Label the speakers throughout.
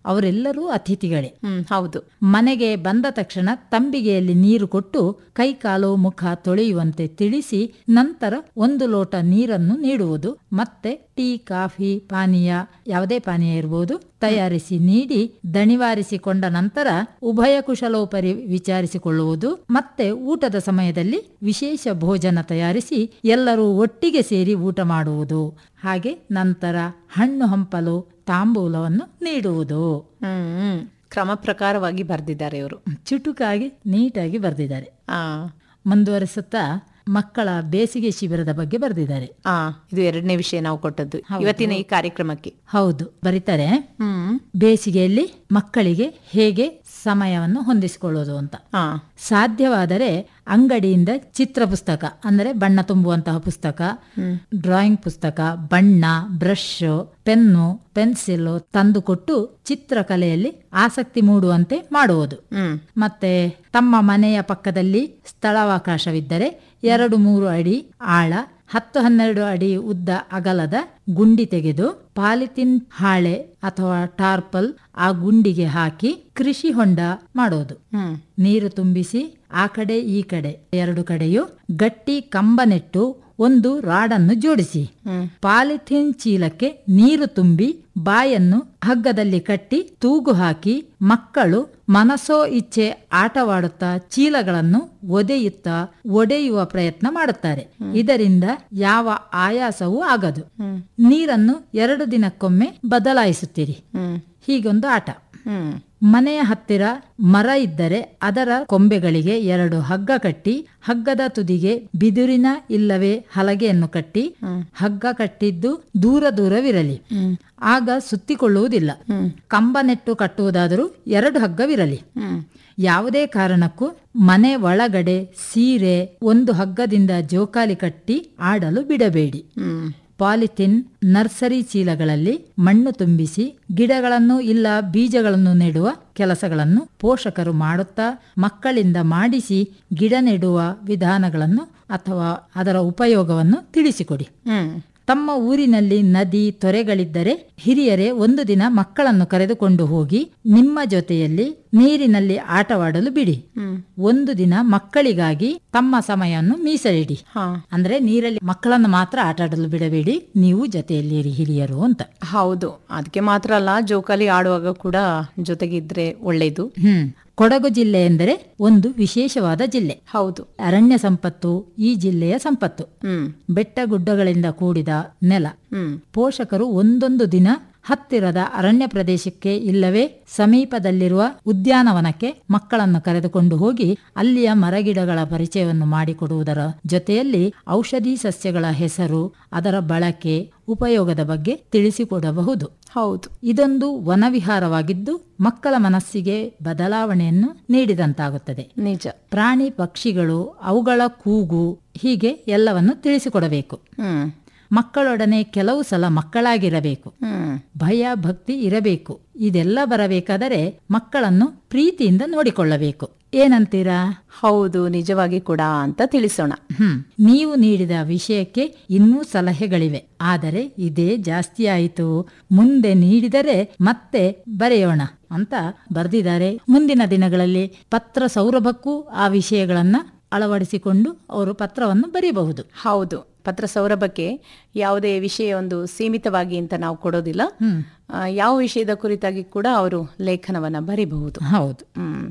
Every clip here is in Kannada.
Speaker 1: ಅವರೆಲ್ಲರೂ ಅತಿಥಿಗಳೇ
Speaker 2: ಹ್ಮ್ ಹೌದು
Speaker 1: ಮನೆಗೆ ಬಂದ ತಕ್ಷಣ ತಂಬಿಗೆಯಲ್ಲಿ ನೀರು ಕೊಟ್ಟು ಕೈ ಕಾಲು ಮುಖ ತೊಳೆಯುವಂತೆ ತಿಳಿಸಿ ನಂತರ ಒಂದು ಲೋಟ ನೀರನ್ನು ನೀಡುವುದು ಮತ್ತೆ ಟೀ ಕಾಫಿ ಪಾನೀಯ ಯಾವುದೇ ಪಾನೀಯ ಇರಬಹುದು ತಯಾರಿಸಿ ನೀಡಿ ದಣಿವಾರಿಸಿಕೊಂಡ ನಂತರ ಉಭಯ ಕುಶಲೋಪರಿ ವಿಚಾರಿಸಿಕೊಳ್ಳುವುದು ಮತ್ತೆ ಊಟದ ಸಮಯದಲ್ಲಿ ವಿಶೇಷ ಭೋಜನ ತಯಾರಿಸಿ ಎಲ್ಲರೂ ಒಟ್ಟಿಗೆ ಸೇರಿ ಊಟ ಮಾಡುವುದು ಹಾಗೆ ನಂತರ ಹಣ್ಣು ಹಂಪಲು ತಾಂಬೂಲವನ್ನು ನೀಡುವುದು
Speaker 2: ಹ್ಮ್ ಹ್ಮ್. ಕ್ರಮ ಪ್ರಕಾರವಾಗಿ ಬರೆದಿದ್ದಾರೆ ಇವರು
Speaker 1: ಚುಟುಕಾಗಿ ನೀಟಾಗಿ ಬರೆದಿದ್ದಾರೆ
Speaker 2: ಆ
Speaker 1: ಮುಂದುವರಿಸುತ್ತಾ ಮಕ್ಕಳ ಬೇಸಿಗೆ ಶಿಬಿರದ ಬಗ್ಗೆ ಬರೆದಿದ್ದಾರೆ
Speaker 2: ಆ ಇದು ಎರಡನೇ ವಿಷಯ ನಾವು ಕೊಟ್ಟದ್ದು ಇವತ್ತಿನ ಈ ಕಾರ್ಯಕ್ರಮಕ್ಕೆ
Speaker 1: ಹೌದು ಬರೀತಾರೆ
Speaker 2: ಹ್ಮ್
Speaker 1: ಬೇಸಿಗೆಯಲ್ಲಿ ಮಕ್ಕಳಿಗೆ ಹೇಗೆ ಸಮಯವನ್ನು ಹೊಂದಿಸಿಕೊಳ್ಳೋದು ಅಂತ
Speaker 2: ಆ
Speaker 1: ಸಾಧ್ಯವಾದರೆ ಅಂಗಡಿಯಿಂದ ಚಿತ್ರ ಪುಸ್ತಕ ಅಂದರೆ ಬಣ್ಣ ತುಂಬುವಂತಹ ಪುಸ್ತಕ ಡ್ರಾಯಿಂಗ್ ಪುಸ್ತಕ ಬಣ್ಣ ಬ್ರಷ್ ಪೆನ್ನು ಪೆನ್ಸಿಲ್ ತಂದುಕೊಟ್ಟು ಚಿತ್ರಕಲೆಯಲ್ಲಿ ಆಸಕ್ತಿ ಮೂಡುವಂತೆ ಮಾಡುವುದು
Speaker 2: ಹ್ಮ್
Speaker 1: ಮತ್ತೆ ತಮ್ಮ ಮನೆಯ ಪಕ್ಕದಲ್ಲಿ ಸ್ಥಳಾವಕಾಶವಿದ್ದರೆ ಎರಡು ಮೂರು ಅಡಿ ಆಳ ಹತ್ತು ಹನ್ನೆರಡು ಅಡಿ ಉದ್ದ ಅಗಲದ ಗುಂಡಿ ತೆಗೆದು ಪಾಲಿಥಿನ್ ಹಾಳೆ ಅಥವಾ ಟಾರ್ಪಲ್ ಆ ಗುಂಡಿಗೆ ಹಾಕಿ ಕೃಷಿ ಹೊಂಡ ಮಾಡೋದು
Speaker 2: ಹ್ಮ್
Speaker 1: ನೀರು ತುಂಬಿಸಿ ಆ ಕಡೆ ಈ ಕಡೆ ಎರಡು ಕಡೆಯೂ ಗಟ್ಟಿ ಕಂಬ ನೆಟ್ಟು ಒಂದು ರಾಡನ್ನು ಜೋಡಿಸಿ
Speaker 2: ಹ್ಮ್.
Speaker 1: ಪಾಲಿಥಿನ್ ಚೀಲಕ್ಕೆ ನೀರು ತುಂಬಿ ಬಾಯನ್ನು ಹಗ್ಗದಲ್ಲಿ ಕಟ್ಟಿ ತೂಗು ಹಾಕಿ ಮಕ್ಕಳು ಮನಸೋ ಇಚ್ಛೆ ಆಟವಾಡುತ್ತಾ ಚೀಲಗಳನ್ನು ಒದೆಯುತ್ತಾ ಒಡೆಯುವ ಪ್ರಯತ್ನ ಮಾಡುತ್ತಾರೆ ಇದರಿಂದ ಯಾವ ಆಯಾಸವೂ ಆಗದು ನೀರನ್ನು ಎರಡು ದಿನಕ್ಕೊಮ್ಮೆ ಬದಲಾಯಿಸುತ್ತೀರಿ
Speaker 2: ಹ್ಮ್
Speaker 1: ಹೀಗೊಂದು ಆಟ
Speaker 2: ಹ್ಮ್
Speaker 1: ಮನೆಯ ಹತ್ತಿರ ಮರ ಇದ್ದರೆ ಅದರ ಕೊಂಬೆಗಳಿಗೆ ಎರಡು ಹಗ್ಗ ಕಟ್ಟಿ ಹಗ್ಗದ ತುದಿಗೆ ಬಿದುರಿನ ಇಲ್ಲವೇ ಹಲಗೆಯನ್ನು ಕಟ್ಟಿ ಹಗ್ಗ ಕಟ್ಟಿದ್ದು ದೂರ ದೂರವಿರಲಿ ಆಗ ಸುತ್ತಿಕೊಳ್ಳುವುದಿಲ್ಲ ಕಂಬ ನೆಟ್ಟು ಕಟ್ಟುವುದಾದರೂ ಎರಡು ಹಗ್ಗವಿರಲಿ
Speaker 2: ಹ್ಮ್
Speaker 1: ಯಾವುದೇ ಕಾರಣಕ್ಕೂ ಮನೆ ಒಳಗಡೆ ಸೀರೆ ಒಂದು ಹಗ್ಗದಿಂದ ಜೋಕಾಲಿ ಕಟ್ಟಿ ಆಡಲು ಬಿಡಬೇಡಿ
Speaker 2: ಹ್ಮ್
Speaker 1: ಪಾಲಿಥಿನ್ ನರ್ಸರಿ ಚೀಲಗಳಲ್ಲಿ ಮಣ್ಣು ತುಂಬಿಸಿ ಗಿಡಗಳನ್ನು ಇಲ್ಲ ಬೀಜಗಳನ್ನು ನೆಡುವ ಕೆಲಸಗಳನ್ನು ಪೋಷಕರು ಮಾಡುತ್ತಾ ಮಕ್ಕಳಿಂದ ಮಾಡಿಸಿ ಗಿಡ ನೆಡುವ ವಿಧಾನಗಳನ್ನು ಅಥವಾ ಅದರ ಉಪಯೋಗವನ್ನು ತಿಳಿಸಿಕೊಡಿ
Speaker 2: ಹ್ಮ್
Speaker 1: ತಮ್ಮ ಊರಿನಲ್ಲಿ ನದಿ ತೊರೆಗಳಿದ್ದರೆ ಹಿರಿಯರೇ ಒಂದು ದಿನ ಮಕ್ಕಳನ್ನು ಕರೆದುಕೊಂಡು ಹೋಗಿ ನಿಮ್ಮ ಜೊತೆಯಲ್ಲಿ ನೀರಿನಲ್ಲಿ ಆಟವಾಡಲು ಬಿಡಿ ಒಂದು ದಿನ ಮಕ್ಕಳಿಗಾಗಿ ತಮ್ಮ ಸಮಯವನ್ನು ಮೀಸಲಿಡಿ
Speaker 2: ಹಾ
Speaker 1: ಅಂದ್ರೆ ನೀರಲ್ಲಿ ಮಕ್ಕಳನ್ನು ಮಾತ್ರ ಆಟ ಆಡಲು ಬಿಡಬೇಡಿ ನೀವು ಜೊತೆಯಲ್ಲಿರಿ ಹಿರಿಯರು ಅಂತ
Speaker 2: ಹೌದು ಅದಕ್ಕೆ ಮಾತ್ರ ಅಲ್ಲ ಜೋಕಾಲಿ ಆಡುವಾಗ ಕೂಡ ಜೊತೆಗಿದ್ರೆ ಒಳ್ಳೇದು
Speaker 1: ಹ್ಮ್ ಕೊಡಗು ಜಿಲ್ಲೆ ಎಂದರೆ ಒಂದು ವಿಶೇಷವಾದ ಜಿಲ್ಲೆ
Speaker 2: ಹೌದು
Speaker 1: ಅರಣ್ಯ ಸಂಪತ್ತು ಈ ಜಿಲ್ಲೆಯ ಸಂಪತ್ತು
Speaker 2: ಹ್ಮ್
Speaker 1: ಬೆಟ್ಟ ಗುಡ್ಡಗಳಿಂದ ಕೂಡಿದ ನೆಲ
Speaker 2: ಹ್ಮ್
Speaker 1: ಪೋಷಕರು ಒಂದೊಂದು ದಿನ ಹತ್ತಿರದ ಅರಣ್ಯ ಪ್ರದೇಶಕ್ಕೆ ಇಲ್ಲವೇ ಸಮೀಪದಲ್ಲಿರುವ ಉದ್ಯಾನವನಕ್ಕೆ ಮಕ್ಕಳನ್ನು ಕರೆದುಕೊಂಡು ಹೋಗಿ ಅಲ್ಲಿಯ ಮರಗಿಡಗಳ ಪರಿಚಯವನ್ನು ಮಾಡಿಕೊಡುವುದರ ಜೊತೆಯಲ್ಲಿ ಔಷಧಿ ಸಸ್ಯಗಳ ಹೆಸರು ಅದರ ಬಳಕೆ ಉಪಯೋಗದ ಬಗ್ಗೆ ತಿಳಿಸಿಕೊಡಬಹುದು
Speaker 2: ಹೌದು
Speaker 1: ಇದೊಂದು ವನವಿಹಾರವಾಗಿದ್ದು ಮಕ್ಕಳ ಮನಸ್ಸಿಗೆ ಬದಲಾವಣೆಯನ್ನು ನೀಡಿದಂತಾಗುತ್ತದೆ
Speaker 2: ನಿಜ
Speaker 1: ಪ್ರಾಣಿ ಪಕ್ಷಿಗಳು ಅವುಗಳ ಕೂಗು ಹೀಗೆ ಎಲ್ಲವನ್ನು ತಿಳಿಸಿಕೊಡಬೇಕು
Speaker 2: ಹ್ಮ್
Speaker 1: ಮಕ್ಕಳೊಡನೆ ಕೆಲವು ಸಲ ಮಕ್ಕಳಾಗಿರಬೇಕು
Speaker 2: ಹ್ಮ್
Speaker 1: ಭಯ ಭಕ್ತಿ ಇರಬೇಕು ಇದೆಲ್ಲ ಬರಬೇಕಾದರೆ ಮಕ್ಕಳನ್ನು ಪ್ರೀತಿಯಿಂದ ನೋಡಿಕೊಳ್ಳಬೇಕು ಏನಂತೀರಾ
Speaker 2: ಹೌದು ನಿಜವಾಗಿ ಕೂಡ ಅಂತ ತಿಳಿಸೋಣ
Speaker 1: ಹ್ಮ್ ನೀವು ನೀಡಿದ ವಿಷಯಕ್ಕೆ ಇನ್ನೂ ಸಲಹೆಗಳಿವೆ ಆದರೆ ಇದೇ ಜಾಸ್ತಿ ಆಯಿತು ಮುಂದೆ ನೀಡಿದರೆ ಮತ್ತೆ ಬರೆಯೋಣ ಅಂತ ಬರೆದಿದ್ದಾರೆ ಮುಂದಿನ ದಿನಗಳಲ್ಲಿ ಪತ್ರ ಸೌರಭಕ್ಕೂ ಆ ವಿಷಯಗಳನ್ನ ಅಳವಡಿಸಿಕೊಂಡು ಅವರು ಪತ್ರವನ್ನು ಬರೆಯಬಹುದು
Speaker 2: ಹೌದು ಪತ್ರ ಸೌರಭಕ್ಕೆ ಯಾವುದೇ ವಿಷಯ ಒಂದು ಸೀಮಿತವಾಗಿ ಅಂತ ನಾವು ಕೊಡೋದಿಲ್ಲ
Speaker 1: ಹ್ಮ್
Speaker 2: ಆ, ಯಾವ ವಿಷಯದ ಕುರಿತಾಗಿ ಕೂಡ ಅವರು ಲೇಖನವನ್ನ ಬರಿಬಹುದು
Speaker 1: ಹೌದು
Speaker 2: ಹ್ಮ್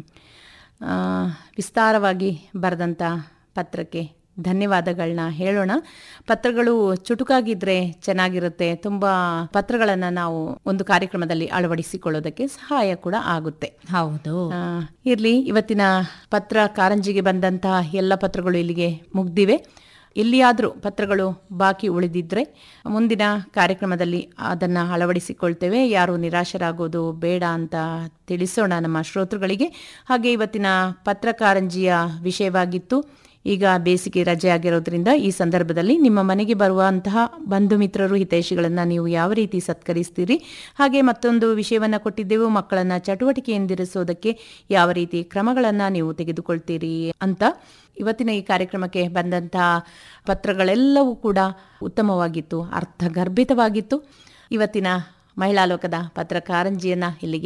Speaker 2: ಆ, ವಿಸ್ತಾರವಾಗಿ ಬರೆದಂಥ ಪತ್ರಕ್ಕೆ ಧನ್ಯವಾದಗಳನ್ನ ಹೇಳೋಣ ಪತ್ರಗಳು ಚುಟುಕಾಗಿದ್ರೆ ಚೆನ್ನಾಗಿರುತ್ತೆ ತುಂಬ ಪತ್ರಗಳನ್ನು ನಾವು ಒಂದು ಕಾರ್ಯಕ್ರಮದಲ್ಲಿ ಅಳವಡಿಸಿಕೊಳ್ಳೋದಕ್ಕೆ ಸಹಾಯ ಕೂಡ ಆಗುತ್ತೆ
Speaker 1: ಹೌದು
Speaker 2: ಆ, ಇರ್ಲಿ ಇವತ್ತಿನ ಪತ್ರ ಕಾರಂಜಿಗೆ ಬಂದಂತಹ ಎಲ್ಲ ಪತ್ರಗಳು ಇಲ್ಲಿಗೆ ಮುಗ್ದಿವೆ ಎಲ್ಲಿಯಾದರೂ ಪತ್ರಗಳು ಬಾಕಿ ಉಳಿದಿದ್ರೆ ಮುಂದಿನ ಕಾರ್ಯಕ್ರಮದಲ್ಲಿ ಅದನ್ನು ಅಳವಡಿಸಿಕೊಳ್ತೇವೆ ಯಾರು ನಿರಾಶರಾಗೋದು ಬೇಡ ಅಂತ ತಿಳಿಸೋಣ ನಮ್ಮ ಶ್ರೋತೃಗಳಿಗೆ ಹಾಗೆ ಇವತ್ತಿನ ಪತ್ರಕಾರಂಜಿಯ ವಿಷಯವಾಗಿತ್ತು ಈಗ ಬೇಸಿಗೆ ರಜೆ ಆಗಿರೋದ್ರಿಂದ ಈ ಸಂದರ್ಭದಲ್ಲಿ ನಿಮ್ಮ ಮನೆಗೆ ಬರುವಂತಹ ಬಂಧು ಮಿತ್ರರು ಹಿತೈಷಿಗಳನ್ನು ನೀವು ಯಾವ ರೀತಿ ಸತ್ಕರಿಸ್ತೀರಿ ಹಾಗೆ ಮತ್ತೊಂದು ವಿಷಯವನ್ನು ಕೊಟ್ಟಿದ್ದೆವು ಮಕ್ಕಳನ್ನ ಚಟುವಟಿಕೆಯಿಂದಿರಿಸೋದಕ್ಕೆ ಯಾವ ರೀತಿ ಕ್ರಮಗಳನ್ನು ನೀವು ತೆಗೆದುಕೊಳ್ತೀರಿ ಅಂತ ಇವತ್ತಿನ ಈ ಕಾರ್ಯಕ್ರಮಕ್ಕೆ ಬಂದಂತಹ ಪತ್ರಗಳೆಲ್ಲವೂ ಕೂಡ ಉತ್ತಮವಾಗಿತ್ತು ಅರ್ಥಗರ್ಭಿತವಾಗಿತ್ತು ಇವತ್ತಿನ ಮಹಿಳಾ ಲೋಕದ ಪತ್ರಕಾರಂಜಿಯನ್ನ ಇಲ್ಲಿಗೆ